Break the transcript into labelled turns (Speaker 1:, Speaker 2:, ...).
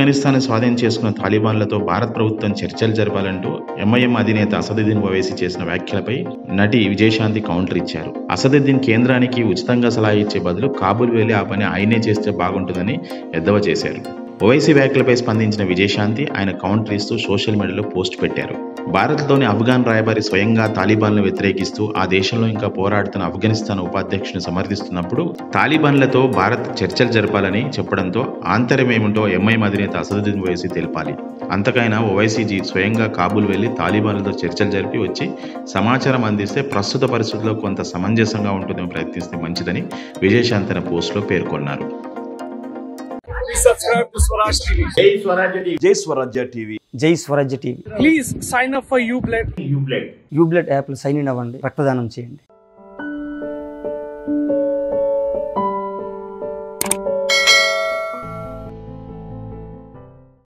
Speaker 1: ఆఫ్ఘనిస్తాన్ స్వాధీనం చేసుకున్న తాలిబాన్లతో భారత్ ప్రభుత్వం చర్చలు జరపాలంటూ ఎంఐఎం అధినేత అసదుద్దీన్ ఓవైసీ చేసిన వ్యాఖ్యలపై నటి విజయశాంతి కౌంటర్ ఇచ్చారు అసదుద్దీన్ కేంద్రానికి ఉచితంగా సలహా ఇచ్చే బదులు కాబూల్ వెళ్లి ఆ పని ఆయనే చేస్తే బాగుంటుందని ఎద్దవ చేశారు ఓవైసీ వ్యాఖ్యలపై స్పందించిన విజయశాంతి ఆయన కౌంటర్ ఇస్తూ సోషల్ మీడియాలో పోస్ట్ పెట్టారు భారత్లోని ఆఫ్ఘాన్ రాయబారి స్వయంగా తాలిబాన్లను వ్యతిరేకిస్తూ ఆ దేశంలో ఇంకా పోరాడుతున్న ఆఫ్ఘనిస్తాన్ ఉపాధ్యక్షుని సమర్థిస్తున్నప్పుడు తాలిబాన్లతో భారత్ చర్చలు జరపాలని చెప్పడంతో ఆంతర్యమేమిటో ఎంఐఎం అధినేత అసదుద్దీన్ ఓవైసీ తెలిపాలి అంతకైనా ఓవైసీజీ స్వయంగా కాబూల్ వెళ్లి తాలిబాన్లతో చర్చలు జరిపి వచ్చి సమాచారం అందిస్తే ప్రస్తుత పరిస్థితుల్లో కొంత సమంజసంగా ఉంటుందని ప్రయత్నిస్తే మంచిదని విజయశాంతి తన పోస్టులో పేర్కొన్నారు
Speaker 2: Please subscribe to Swaraj TV.
Speaker 3: జై స్వరాజ్య టీవీ
Speaker 4: జై Swarajya TV
Speaker 2: Please sign up for UBLED.
Speaker 4: యూబ్లెట్ యాప్లో సైన్ ఇన్ అవ్వండి రక్తదానం చేయండి